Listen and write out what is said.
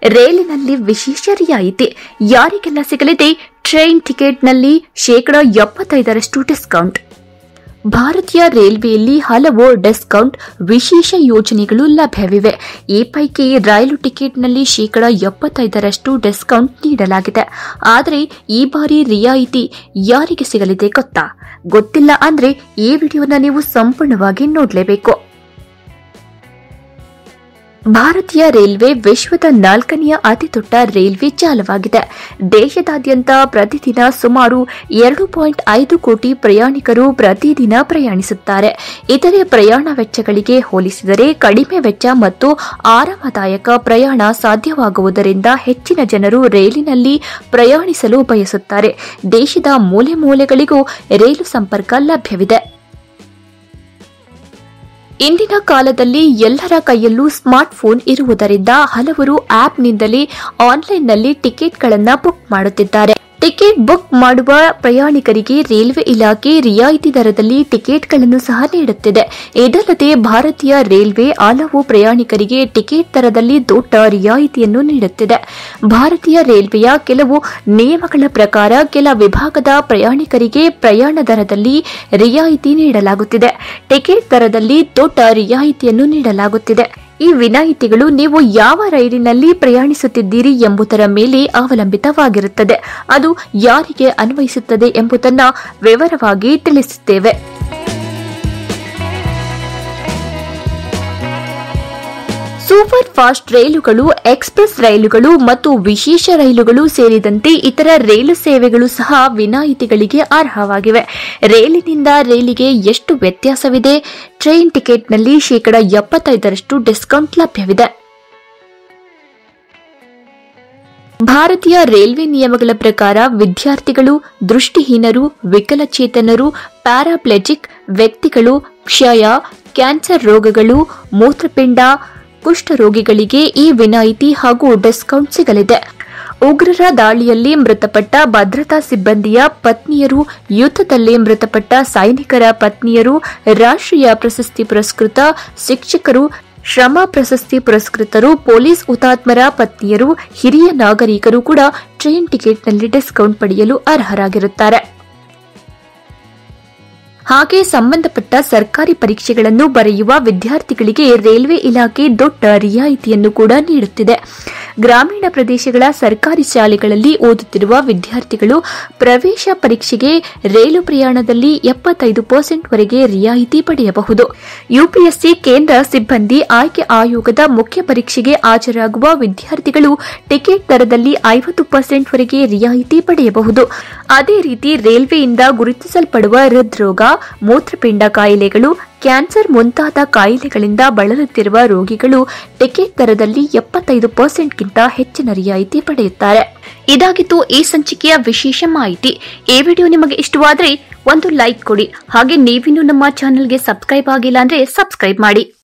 ರೈಲಿನಲ್ಲಿ ವಿಶೇಷ ರಿಯಾಯಿತಿ ಯಾರಿಗೆಲ್ಲ ಸಿಗಲಿದೆ ಟ್ರೈನ್ ಟಿಕೆಟ್ನಲ್ಲಿ ಶೇಕಡಾ ಎಪ್ಪತ್ತೈದರಷ್ಟು ಡಿಸ್ಕೌಂಟ್ ಭಾರತೀಯ ರೈಲ್ವೆಯಲ್ಲಿ ಹಲವು ಡಿಸ್ಕೌಂಟ್ ವಿಶೇಷ ಯೋಜನೆಗಳು ಲಭ್ಯವಿವೆ ಈ ಪೈಕಿ ರೈಲು ಟಿಕೆಟ್ನಲ್ಲಿ ಶೇಕಡಾ ಎಪ್ಪತ್ತೈದರಷ್ಟು ಡಿಸ್ಕೌಂಟ್ ನೀಡಲಾಗಿದೆ ಆದರೆ ಈ ಬಾರಿ ರಿಯಾಯಿತಿ ಯಾರಿಗೆ ಸಿಗಲಿದೆ ಗೊತ್ತಾ ಗೊತ್ತಿಲ್ಲ ಅಂದ್ರೆ ಈ ವಿಡಿಯೋನ ನೀವು ಸಂಪೂರ್ಣವಾಗಿ ನೋಡಲೇಬೇಕು ಭಾರತೀಯ ರೈಲ್ವೆ ವಿಶ್ವದ ನಾಲ್ಕನೆಯ ಅತಿದೊಡ್ಡ ರೈಲ್ವೆ ಜಾಲವಾಗಿದೆ ದೇಶದಾದ್ಯಂತ ಪ್ರತಿದಿನ ಸುಮಾರು ಎರಡು ಪಾಯಿಂಟ್ ಐದು ಕೋಟಿ ಪ್ರಯಾಣಿಕರು ಪ್ರತಿದಿನ ಪ್ರಯಾಣಿಸುತ್ತಾರೆ ಇತರೆ ಪ್ರಯಾಣ ವೆಚ್ಚಗಳಿಗೆ ಹೋಲಿಸಿದರೆ ಕಡಿಮೆ ವೆಚ್ಚ ಮತ್ತು ಆರಾಮದಾಯಕ ಪ್ರಯಾಣ ಸಾಧ್ಯವಾಗುವುದರಿಂದ ಹೆಚ್ಚಿನ ಜನರು ರೈಲಿನಲ್ಲಿ ಪ್ರಯಾಣಿಸಲು ಬಯಸುತ್ತಾರೆ ದೇಶದ ಮೂಲೆ ಮೂಲೆಗಳಿಗೂ ರೈಲು ಸಂಪರ್ಕ ಲಭ್ಯವಿದೆ ಇಂದಿನ ಕಾಲದಲ್ಲಿ ಎಲ್ಲರ ಕೈಯಲ್ಲೂ ಸ್ಮಾರ್ಟ್ಫೋನ್ ಇರುವುದರಿಂದ ಹಲವರು ಆಪ್ನಿಂದಲೇ ಆನ್ಲೈನ್ನಲ್ಲಿ ಟಿಕೆಟ್ಗಳನ್ನು ಬುಕ್ ಮಾಡುತ್ತಿದ್ದಾರೆ ಟಿಕೆಟ್ ಬುಕ್ ಮಾಡುವ ಪ್ರಯಾಣಿಕರಿಗೆ ರೈಲ್ವೆ ಇಲಾಖೆ ರಿಯಾಯಿತಿ ದರದಲ್ಲಿ ಟಿಕೆಟ್ಗಳನ್ನು ಸಹ ನೀಡುತ್ತಿದೆ ಇದಲ್ಲದೆ ಭಾರತೀಯ ರೈಲ್ವೆ ಹಲವು ಪ್ರಯಾಣಿಕರಿಗೆ ಟಿಕೆಟ್ ದರದಲ್ಲಿ ದೊಡ್ಡ ರಿಯಾಯಿತಿಯನ್ನು ನೀಡುತ್ತಿದೆ ಭಾರತೀಯ ರೈಲ್ವೆಯ ಕೆಲವು ನಿಯಮಗಳ ಪ್ರಕಾರ ಕೆಲ ವಿಭಾಗದ ಪ್ರಯಾಣಿಕರಿಗೆ ಪ್ರಯಾಣ ದರದಲ್ಲಿ ರಿಯಾಯಿತಿ ನೀಡಲಾಗುತ್ತಿದೆ ಟಿಕೆಟ್ ದರದಲ್ಲಿ ದೊಡ್ಡ ರಿಯಾಯಿತಿಯನ್ನು ನೀಡಲಾಗುತ್ತಿದೆ ಈ ವಿನಾಯಿತಿಗಳು ನೀವು ಯಾವ ರೈಲಿನಲ್ಲಿ ಪ್ರಯಾಣಿಸುತ್ತಿದ್ದೀರಿ ಎಂಬುದರ ಮೇಲೆ ಅವಲಂಬಿತವಾಗಿರುತ್ತದೆ ಅದು ಯಾರಿಗೆ ಅನ್ವಯಿಸುತ್ತದೆ ಎಂಬುದನ್ನು ವಿವರವಾಗಿ ತಿಳಿಸುತ್ತೇವೆ ಸೂಪರ್ ಫಾಸ್ಟ್ ರೈಲುಗಳು ಎಕ್ಸ್ಪ್ರೆಸ್ ರೈಲುಗಳು ಮತ್ತು ವಿಶೇಷ ರೈಲುಗಳು ಸೇರಿದಂತೆ ಇತರ ರೈಲು ಸೇವೆಗಳು ಸಹ ವಿನಾಯಿತಿಗಳಿಗೆ ಅರ್ಹವಾಗಿವೆ ರೈಲಿನಿಂದ ರೈಲಿಗೆ ಎಷ್ಟು ವ್ಯತ್ಯಾಸವಿದೆ ಟ್ರೈನ್ ಟಿಕೆಟ್ನಲ್ಲಿ ಶೇಕಡಾ ಎಪ್ಪತ್ತೈದರಷ್ಟು ಡಿಸ್ಕೌಂಟ್ ಲಭ್ಯವಿದೆ ಭಾರತೀಯ ರೈಲ್ವೆ ನಿಯಮಗಳ ಪ್ರಕಾರ ವಿದ್ಯಾರ್ಥಿಗಳು ದೃಷ್ಟಿಹೀನರು ವಿಕಲಚೇತನರು ಪ್ಯಾರಾಪ್ಲೆಜಿಕ್ ವ್ಯಕ್ತಿಗಳು ಕ್ಷಯ ಕ್ಯಾನ್ಸರ್ ರೋಗಗಳು ಮೂತ್ರಪಿಂಡ ಕುಷ್ಠರೋಗಿಗಳಿಗೆ ಈ ವಿನಾಯಿತಿ ಹಾಗೂ ಡಿಸ್ಕೌಂಟ್ ಸಿಗಲಿದೆ ಉಗ್ರರ ದಾಳಿಯಲ್ಲಿ ಮೃತಪಟ್ಟ ಭದ್ರತಾ ಸಿಬ್ಬಂದಿಯ ಪತ್ನಿಯರು ಯುದ್ಧದಲ್ಲಿ ಮೃತಪಟ್ಟ ಸೈನಿಕರ ಪತ್ನಿಯರು ರಾಷ್ಟ್ರೀಯ ಪ್ರಶಸ್ತಿ ಪುರಸ್ಕೃತ ಶಿಕ್ಷಕರು ಶ್ರಮ ಪ್ರಶಸ್ತಿ ಪುರಸ್ಕೃತರು ಪೊಲೀಸ್ ಹುತಾತ್ಮರ ಪತ್ನಿಯರು ಹಿರಿಯ ನಾಗರಿಕರು ಕೂಡ ಟ್ರೈನ್ ಟಿಕೆಟ್ನಲ್ಲಿ ಡಿಸ್ಕೌಂಟ್ ಪಡೆಯಲು ಅರ್ಹರಾಗಿರುತ್ತಾರೆ ಹಾಗೆ ಸಂಬಂಧಪಟ್ಟ ಸರ್ಕಾರಿ ಪರೀಕ್ಷೆಗಳನ್ನು ಬರೆಯುವ ವಿದ್ಯಾರ್ಥಿಗಳಿಗೆ ರೈಲ್ವೆ ಇಲಾಖೆ ದೊಡ್ಡ ರಿಯಾಯಿತಿಯನ್ನು ಕೂಡ ನೀಡುತ್ತಿದೆ ಗ್ರಾಮೀಣ ಪ್ರದೇಶಗಳ ಸರ್ಕಾರಿ ಶಾಲೆಗಳಲ್ಲಿ ಓದುತ್ತಿರುವ ವಿದ್ಯಾರ್ಥಿಗಳು ಪ್ರವೇಶ ಪರೀಕ್ಷೆಗೆ ರೈಲು ಪ್ರಯಾಣದಲ್ಲಿ ಎಪ್ಪತ್ತೈದು ಪರ್ಸೆಂಟ್ ವರೆಗೆ ರಿಯಾಯಿತಿ ಪಡೆಯಬಹುದು ಯುಪಿಎಸ್ಸಿ ಕೇಂದ್ರ ಸಿಬ್ಬಂದಿ ಆಯ್ಕೆ ಆಯೋಗದ ಮುಖ್ಯ ಪರೀಕ್ಷೆಗೆ ಹಾಜರಾಗುವ ವಿದ್ಯಾರ್ಥಿಗಳು ಟಿಕೆಟ್ ದರದಲ್ಲಿ ಐವತ್ತು ಪರ್ಸೆಂಟ್ ವರೆಗೆ ರಿಯಾಯಿತಿ ಪಡೆಯಬಹುದು ಅದೇ ರೀತಿ ರೈಲ್ವೆಯಿಂದ ಗುರುತಿಸಲ್ಪಡುವ ಹೃದ್ರೋಗ ಮೂತ್ರಪಿಂಡ ಕಾಯಿಲೆಗಳು ಕ್ಯಾನ್ಸರ್ ಮುಂತಾದ ಕಾಯಿಲೆಗಳಿಂದ ಬಳಲುತ್ತಿರುವ ರೋಗಿಗಳು ಟಿಕೆಟ್ ದರದಲ್ಲಿ ಎಪ್ಪತ್ತೈದು ಪರ್ಸೆಂಟ್ಗಿಂತ ಹೆಚ್ಚಿನ ರಿಯಾಯಿತಿ ಪಡೆಯುತ್ತಾರೆ ಇದಾಗಿತ್ತು ಈ ಸಂಚಿಕೆಯ ವಿಶೇಷ ಮಾಹಿತಿ ಈ ವಿಡಿಯೋ ನಿಮಗೆ ಇಷ್ಟವಾದರೆ ಒಂದು ಲೈಕ್ ಕೊಡಿ ಹಾಗೆ ನೀವಿನ್ನೂ ನಮ್ಮ ಚಾನೆಲ್ಗೆ ಸಬ್ಸ್ಕ್ರೈಬ್ ಆಗಿಲ್ಲ ಅಂದ್ರೆ ಸಬ್ಸ್ಕ್ರೈಬ್ ಮಾಡಿ